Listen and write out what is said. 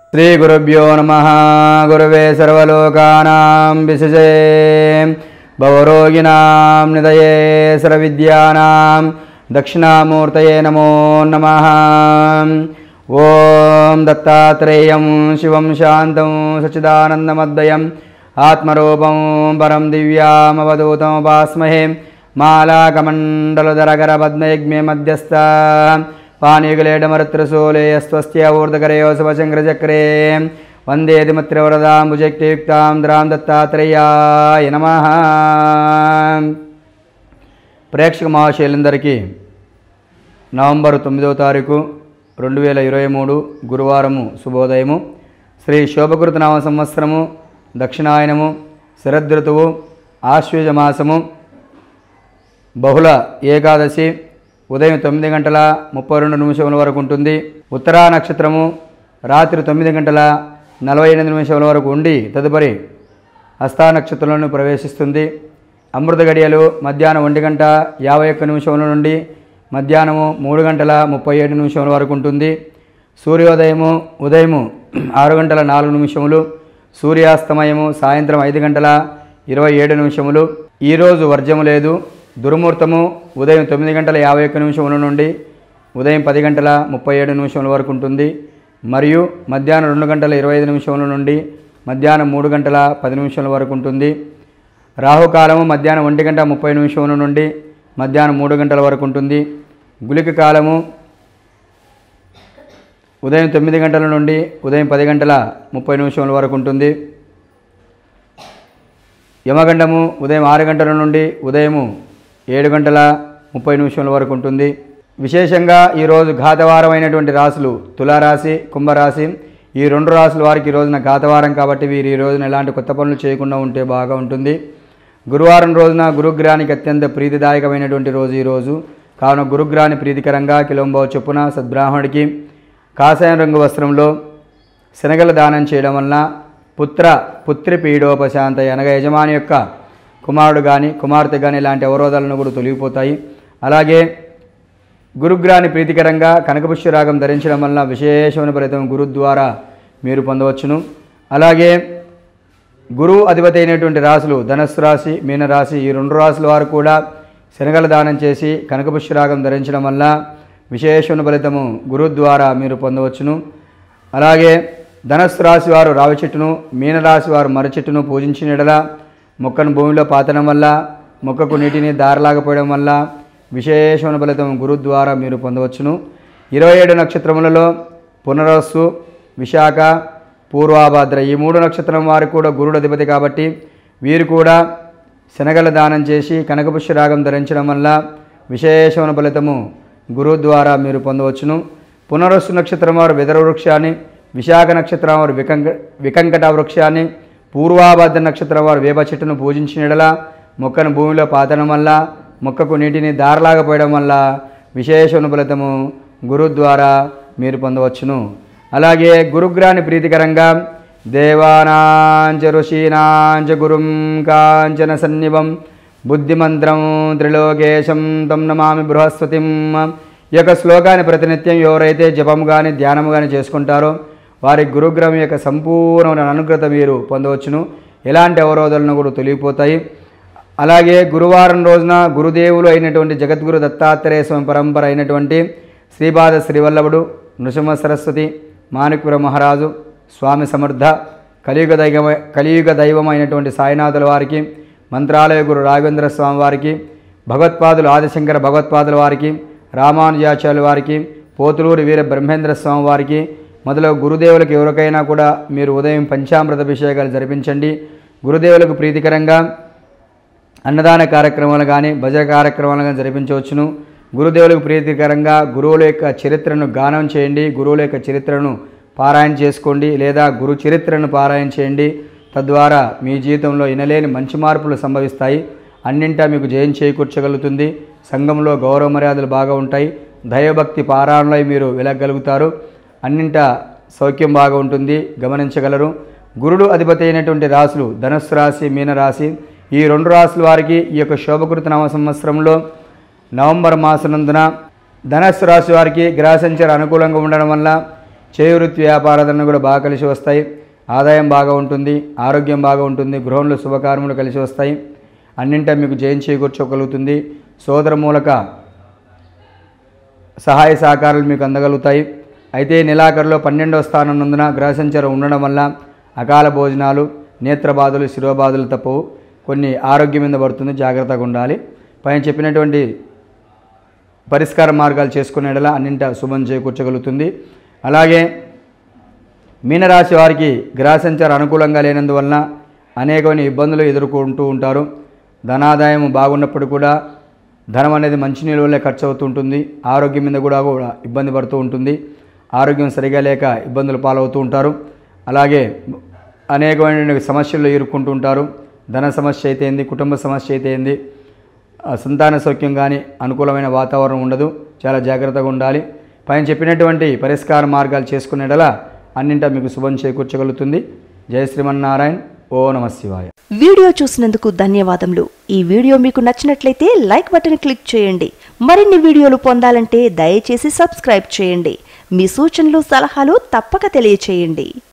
శ్రీగురుభ్యో నమ గురవే సర్వలోకానాం విశజే భవరోగిణాం నిదయే సర్వవిద్యానాం దక్షిణామూర్తయే నమో నమ ఓం దత్తాత్రేయం శివం శాంతం సచిదానందమద్వయం ఆత్మరూపం పరం దివ్యామవధూతముపాస్మహే మాలాకమండలధరకర పద్మయజ్ఞే మధ్యస్థ పానీయుగలేడమరుత్రశూలేయస్వస్య ఊర్ధకరయోశవచంద్రచక్రే వందేదిమత్రివరదాంబుజక్తియుక్తాం ద్రాం దత్తాత్రేయాయ నమ ప్రేక్షక మహాశైలందరికీ నవంబర్ తొమ్మిదవ తారీఖు రెండు వేల ఇరవై మూడు గురువారము శుభోదయము శ్రీ శోభకృత నామ సంవత్సరము దక్షిణాయనము శరదృతువు ఆశ్వీజ మాసము బహుళ ఏకాదశి ఉదయం తొమ్మిది గంటల ముప్పై రెండు నిమిషముల వరకు ఉంటుంది ఉత్తరా నక్షత్రము రాత్రి తొమ్మిది గంటల నలభై ఎనిమిది నిమిషముల వరకు ఉండి తదుపరి హస్తా నక్షత్రంలోని ప్రవేశిస్తుంది అమృత గడియలు మధ్యాహ్నం ఒంటి గంట యాభై ఒక్క నిమిషముల నుండి మధ్యాహ్నము మూడు గంటల ముప్పై ఏడు నిమిషముల వరకు ఉంటుంది సూర్యోదయము ఉదయము ఆరు గంటల నాలుగు నిమిషములు సూర్యాస్తమయము సాయంత్రం ఐదు గంటల ఇరవై ఏడు నిమిషములు ఈరోజు వర్జము లేదు దుర్ముహూర్తము ఉదయం తొమ్మిది గంటల యాభై ఒక్క నిమిషముల నుండి ఉదయం పది గంటల ముప్పై ఏడు నిమిషముల వరకు ఉంటుంది మరియు మధ్యాహ్నం రెండు గంటల ఇరవై ఐదు నిమిషముల నుండి మధ్యాహ్నం మూడు గంటల పది నిమిషముల వరకు ఉంటుంది రాహుకాలము మధ్యాహ్నం ఒంటి గంట ముప్పై నిమిషముల నుండి మధ్యాహ్నం మూడు గంటల వరకు ఉంటుంది గులిక కాలము ఉదయం తొమ్మిది గంటల నుండి ఉదయం పది గంటల ముప్పై నిమిషముల వరకు ఉంటుంది యమగండము ఉదయం ఆరు గంటల నుండి ఉదయము ఏడు గంటల ముప్పై నిమిషముల వరకు ఉంటుంది విశేషంగా ఈరోజు ఘాతవారమైనటువంటి రాశులు తులారాశి కుంభరాశి ఈ రెండు రాశుల వారికి ఈ రోజున ఘాతవారం కాబట్టి వీరు ఈ రోజున ఎలాంటి కొత్త పనులు చేయకుండా ఉంటే బాగా ఉంటుంది గురువారం రోజున గురుగ్రహానికి అత్యంత ప్రీతిదాయకమైనటువంటి రోజు ఈ రోజు కావున గురుగ్రహాన్ని ప్రీతికరంగా కిలోంబో చొప్పున సద్బ్రాహ్మణుడికి కాషాయం రంగు వస్త్రంలో శనగల దానం చేయడం వలన పుత్ర పుత్రి పీడోపశాంత అనగా యజమాని యొక్క కుమారుడు కానీ కుమార్తె కానీ ఇలాంటి అవరోధాలను కూడా తొలగిపోతాయి అలాగే గురుగ్రహాన్ని ప్రీతికరంగా కనకపుష్యరాగం ధరించడం వలన విశేషమైన ఫలితం గురు ద్వారా మీరు పొందవచ్చును అలాగే గురువు అధిపతి అయినటువంటి రాశులు ధనస్సు రాశి మీనరాశి ఈ రెండు రాశుల వారు కూడా శనగల దానం చేసి కనకపుష్యరాగం ధరించడం వల్ల విశేషమైన ఫలితము గురువు ద్వారా మీరు పొందవచ్చును అలాగే ధనస్సు రాశి వారు రావి చెట్టును మీనరాశి వారు మర్రి చెట్టును పూజించిన ఎడల మొక్కను భూమిలో పాతడం వల్ల మొక్కకు నీటిని దారలాగపోయడం వల్ల విశేషమైన ఫలితం గురు ద్వారా మీరు పొందవచ్చును ఇరవై ఏడు నక్షత్రములలో పునరస్సు విశాఖ పూర్వాభాద్ర ఈ మూడు నక్షత్రం వారు కూడా గురుడు అధిపతి కాబట్టి వీరు కూడా శనగల దానం చేసి కనకపుష్య రాగం ధరించడం వల్ల విశేషమైన ఫలితము గురువు ద్వారా మీరు పొందవచ్చును పునరస్సు నక్షత్రం వారు వెదర వృక్షాన్ని విశాఖ నక్షత్రం వారు వికంక వికంకట వృక్షాన్ని పూర్వాభాద్ర నక్షత్రం వారు వేప చెట్టును పూజించిన ఎడల మొక్కను భూమిలో పాతడం వల్ల మొక్కకు నీటిని దారలాగా పోయడం వల్ల విశేషమైన ఫలితము గురువు ద్వారా మీరు పొందవచ్చును అలాగే గురుగ్రహాన్ని ప్రీతికరంగా దేవానాంచ ఋషీనాంచ గురుం కాంచన సన్నివం బుద్ధిమంత్రం త్రిలోకేశం తం నమామి బృహస్పతిం ఈ యొక్క శ్లోకాన్ని ప్రతినిత్యం ఎవరైతే జపం కానీ ధ్యానము కానీ చేసుకుంటారో వారి గురుగ్రహం యొక్క సంపూర్ణమైన అనుగ్రత మీరు పొందవచ్చును ఎలాంటి అవరోధాలను కూడా తొలగిపోతాయి అలాగే గురువారం రోజున గురుదేవులు అయినటువంటి జగద్గురు దత్తాత్రేయ స్వామి పరంపర అయినటువంటి శ్రీపాద శ్రీవల్లభుడు నృసింహ సరస్వతి మాణిక్పుర మహారాజు స్వామి సమర్థ కలియుగ దైవ కలియుగ దైవమైనటువంటి సాయినాథుల వారికి మంత్రాలయ గురు రాఘవేంద్ర స్వామి వారికి భగవత్పాదులు ఆదిశంకర భగవత్పాదుల వారికి రామానుజాచార్యుల వారికి పోతులూరి వీర బ్రహ్మేంద్ర స్వామి వారికి మొదలగు గురుదేవులకు ఎవరికైనా కూడా మీరు ఉదయం పంచామృత అభిషేకాలు జరిపించండి గురుదేవులకు ప్రీతికరంగా అన్నదాన కార్యక్రమాలు కానీ భజన కార్యక్రమాలు కానీ జరిపించవచ్చును గురుదేవులకు ప్రీతికరంగా గురువుల యొక్క చరిత్రను గానం చేయండి గురువుల యొక్క చరిత్రను పారాయణ చేసుకోండి లేదా గురు చరిత్రను పారాయణ చేయండి తద్వారా మీ జీవితంలో ఇనలేని మంచి మార్పులు సంభవిస్తాయి అన్నింటా మీకు జయం చేకూర్చగలుగుతుంది సంఘంలో గౌరవ మర్యాదలు బాగా ఉంటాయి దైవభక్తి పారాయణలో మీరు వెలగలుగుతారు అన్నింటా సౌఖ్యం బాగా ఉంటుంది గమనించగలరు గురుడు అధిపతి అయినటువంటి రాశులు ధనుస్సు రాశి మీనరాశి ఈ రెండు రాశుల వారికి ఈ యొక్క శోభకృత నామ సంవత్సరంలో నవంబర్ మాసనందున ధనస్సు రాశి వారికి గ్రహ సంచారం అనుకూలంగా ఉండడం వల్ల చేయి వృత్తి వ్యాపారాలను కూడా బాగా కలిసి వస్తాయి ఆదాయం బాగా ఉంటుంది ఆరోగ్యం బాగా ఉంటుంది గృహంలో శుభకార్యములు కలిసి వస్తాయి అన్నింటా మీకు జయం చేకూర్చోగలుగుతుంది సోదర మూలక సహాయ సహకారాలు మీకు అందగలుగుతాయి అయితే నెలాఖరులో పన్నెండవ స్థానం నందున గ్రహ సంచారం ఉండడం వల్ల అకాల భోజనాలు నేత్రబాధలు శిరోబాధలు తప్పవు కొన్ని ఆరోగ్యం మీద పడుతుంది జాగ్రత్తగా ఉండాలి పైన చెప్పినటువంటి పరిష్కార మార్గాలు చేసుకునేలా అన్నింట శుభం చేకూర్చగలుగుతుంది అలాగే మీనరాశి వారికి గ్రహ సంచారం అనుకూలంగా లేనందువలన అనేకమైన ఇబ్బందులు ఎదుర్కొంటూ ఉంటారు ధనాదాయం బాగున్నప్పుడు కూడా ధనం అనేది మంచి నిలువలే ఖర్చు అవుతూ ఉంటుంది ఆరోగ్యం మీద కూడా కూడా ఇబ్బంది పడుతూ ఉంటుంది ఆరోగ్యం సరిగా లేక ఇబ్బందులు పాలవుతూ ఉంటారు అలాగే అనేకమైన సమస్యల్లో ఇరుక్కుంటూ ఉంటారు ధన సమస్య అయితే ఏంది కుటుంబ సమస్య అయితే ఏంది ఆ సంతాన సౌఖ్యం కానీ అనుకూలమైన వాతావరణం ఉండదు చాలా జాగ్రత్తగా ఉండాలి పైన చెప్పినటువంటి పరిష్కార మార్గాలు చేసుకునేటలా అన్నింటా మీకు శుభం చేకూర్చగలుగుతుంది జయ శ్రీమన్నారాయణ ఓ నమ శివాయ వీడియో చూసినందుకు ధన్యవాదములు ఈ వీడియో మీకు నచ్చినట్లయితే లైక్ బటన్ క్లిక్ చేయండి మరిన్ని వీడియోలు పొందాలంటే దయచేసి సబ్స్క్రైబ్ చేయండి మీ సూచనలు సలహాలు తప్పక తెలియచేయండి